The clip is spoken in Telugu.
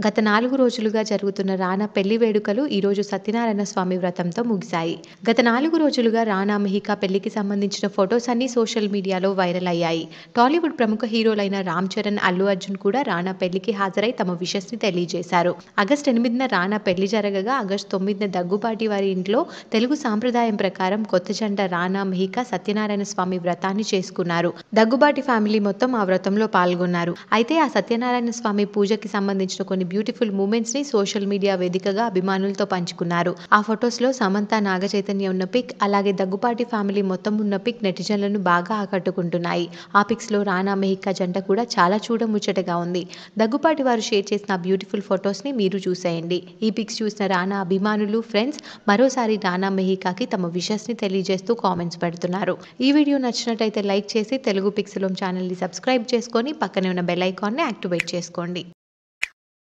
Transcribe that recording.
గత నాలుగు రోజులుగా జరుగుతున్న రానా పెళ్లి వేడుకలు ఈ రోజు సత్యనారాయణ స్వామి వ్రతంతో ముగిశాయి గత నాలుగు రోజులుగా రానా మెహికా పెళ్లికి సంబంధించిన ఫొటోస్ అన్ని సోషల్ మీడియాలో వైరల్ అయ్యాయి టాలీవుడ్ ప్రముఖ హీరోలైన రామ్ చరణ్ అల్లు అర్జున్ కూడా రానా పెళ్లికి హాజరై తమ విషెస్ ని తెలియజేశారు ఆగస్టు ఎనిమిదిన రానా పెళ్లి జరగగా ఆగస్టు తొమ్మిదిన దగ్గుబాటి వారి ఇంట్లో తెలుగు సాంప్రదాయం ప్రకారం కొత్త జంట రానా మెహికా సత్యనారాయణ స్వామి వ్రతాన్ని చేసుకున్నారు దగ్గుబాటి ఫ్యామిలీ మొత్తం ఆ వ్రతంలో పాల్గొన్నారు అయితే ఆ సత్యనారాయణ స్వామి పూజకి సంబంధించిన కొన్ని బ్యూటిఫుల్ మూమెంట్స్ ని సోషల్ మీడియా వేదికగా అభిమానులతో పంచుకున్నారు ఆ ఫొటోస్ లో సమంత నాగ చైతన్య ఉన్న పిక్ అలాగే దగ్గుపాటి ఫ్యామిలీ మొత్తం ఉన్న పిక్ నెటిజన్లను బాగా ఆకట్టుకుంటున్నాయి ఆ పిక్స్ లో రానా మెహికా జంట కూడా చాలా చూడముచ్చటగా ఉంది దగ్గుపాటి వారు షేర్ చేసిన బ్యూటిఫుల్ ఫొటోస్ ని మీరు చూసేయండి ఈ పిక్స్ చూసిన రానా అభిమానులు ఫ్రెండ్స్ మరోసారి రానా మెహికాకి తమ విషెస్ ని తెలియజేస్తూ కామెంట్స్ పెడుతున్నారు ఈ వీడియో నచ్చినట్టయితే లైక్ చేసి తెలుగు పిక్సెలం ఛానల్ని సబ్స్క్రైబ్ చేసుకొని పక్కనే ఉన్న బెల్ ఐకాన్ని యాక్టివేట్ చేసుకోండి